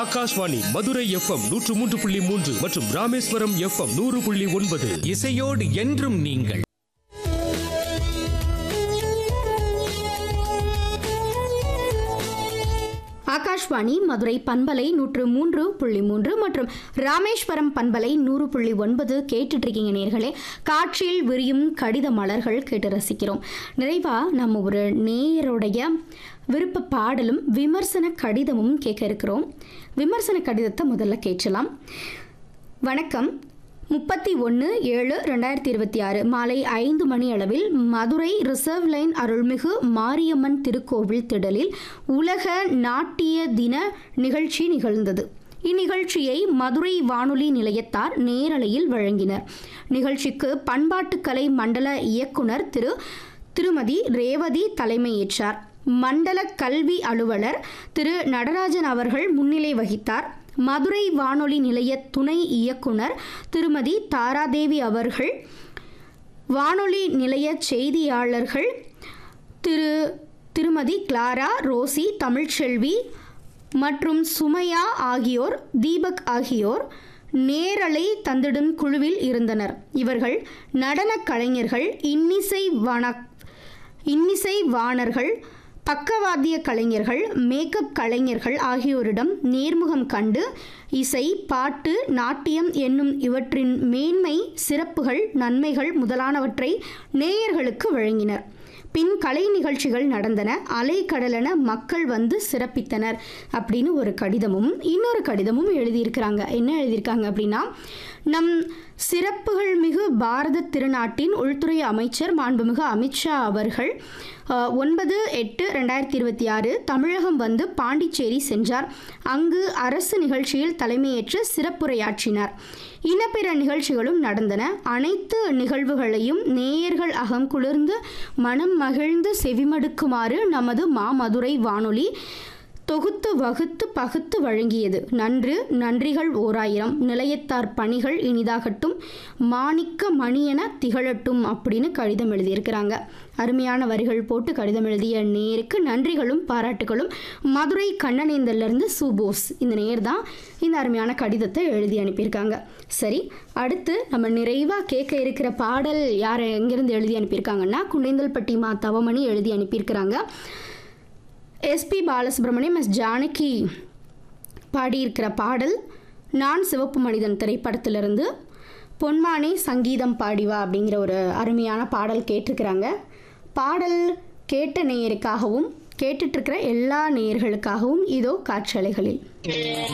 Akashvani Madurai FM நூற்று மூன்று புள்ளி மூன்று மற்றும் ராமேஸ்வரம் எஃப்எம் நூறு புள்ளி ஒன்பது இசையோடு என்றும் நீங்கள் ஆகாஷ்வாணி மதுரை பண்பலை நூற்று மூன்று புள்ளி மூன்று மற்றும் ராமேஸ்வரம் பண்பலை நூறு புள்ளி ஒன்பது கேட்டுட்டு இருக்கீங்க நேர்களே காற்றில் விரியும் கடித மலர்கள் கேட்டு ரசிக்கிறோம் நிறைவா நம்ம ஒரு நேயருடைய விருப்ப பாடலும் விமர்சன கடிதமும் கேட்க இருக்கிறோம் விமர்சன கடிதத்தை முதல்ல கேட்கலாம் வணக்கம் முப்பத்தி ஒன்று ஏழு ரெண்டாயிரத்தி இருபத்தி ஆறு மாலை ஐந்து மணி அளவில் மதுரை ரிசர்வ் லைன் அருள்மிகு மாரியம்மன் திருக்கோவில் திடலில் உலக நாட்டிய தின நிகழ்ச்சி நிகழ்ந்தது இந்நிகழ்ச்சியை மதுரை வானொலி நிலையத்தார் நேரலையில் வழங்கினர் நிகழ்ச்சிக்கு பண்பாட்டுக்கலை மண்டல இயக்குனர் திரு திருமதி ரேவதி தலைமையேற்றார் மண்டல கல்வி அலுவலர் திரு நடராஜன் அவர்கள் முன்னிலை வகித்தார் மதுரை வானொலி நிலைய துணை இயக்குனர் திருமதி தாராதேவி அவர்கள் வானொலி நிலைய செய்தியாளர்கள் திரு திருமதி கிளாரா ரோசி தமிழ்ச்செல்வி மற்றும் சுமையா ஆகியோர் தீபக் ஆகியோர் நேரலை தந்திடும் குழுவில் இருந்தனர் இவர்கள் நடனக் கலைஞர்கள் இன்னிசை வன இன்னிசை வாணர்கள் பக்கவாத்திய கலைஞர்கள் மேக்கப் கலைஞர்கள் ஆகியோரிடம் நேர்முகம் கண்டு இசை பாட்டு நாட்டியம் என்னும் இவற்றின் மேன்மை சிறப்புகள் நன்மைகள் முதலானவற்றை நேயர்களுக்கு வழங்கினர் பின் கலை நிகழ்ச்சிகள் நடந்தன அலைக்கடலென மக்கள் வந்து சிறப்பித்தனர் அப்படின்னு ஒரு கடிதமும் இன்னொரு கடிதமும் எழுதியிருக்கிறாங்க என்ன எழுதியிருக்காங்க அப்படின்னா நம் சிறப்புகள் மிகு பாரத திருநாட்டின் உள்துறை அமைச்சர் மாண்புமிகு அமித்ஷா அவர்கள் அஹ், ஒன்பது எட்டு ரெண்டாயிரத்தி இருபத்தி ஆறு தமிழகம் வந்து பாண்டிச்சேரி சென்றார் அங்கு அரசு நிகழ்ச்சியில் தலைமையேற்று சிறப்புரையாற்றினார் இன்னபிற நிகழ்ச்சிகளும் நடந்தன அனைத்து நிகழ்வுகளையும் நேயர்கள் அகம் குளிர்ந்து மனம் மகிழ்ந்து செவிமடுக்குமாறு நமது மாமதுரை வானொலி தொகுத்து வகுத்து பகுத்து வழங்கியது நன்று நன்றிகள் ஓராயிரம் நிலையத்தார் பணிகள் இனிதாகட்டும் மாணிக்க மணியென திகழட்டும் அப்படின்னு கடிதம் எழுதியிருக்கிறாங்க அருமையான வரிகள் போட்டு கடிதம் எழுதிய நேருக்கு நன்றிகளும் பாராட்டுகளும் மதுரை கண்ணனேந்தல்லேருந்து சுபோஸ் இந்த நேர் தான் இந்த அருமையான கடிதத்தை எழுதி அனுப்பியிருக்காங்க சரி அடுத்து நம்ம நிறைவாக கேட்க இருக்கிற பாடல் யார் எங்கேருந்து எழுதி அனுப்பியிருக்காங்கன்னா குண்டேந்தல்பட்டி மா தவமணி எழுதி அனுப்பியிருக்கிறாங்க எஸ்பி பாலசுப்ரமணியம் எஸ் ஜானகி பாடியிருக்கிற பாடல் நான் சிவப்பு மனிதன் திரைப்படத்திலிருந்து பொன்மானே சங்கீதம் பாடிவா அப்படிங்கிற ஒரு அருமையான பாடல் கேட்டிருக்கிறாங்க பாடல் கேட்ட நேயருக்காகவும் கேட்டுட்ருக்கிற எல்லா நேயர்களுக்காகவும் இதோ காற்றலைகளில்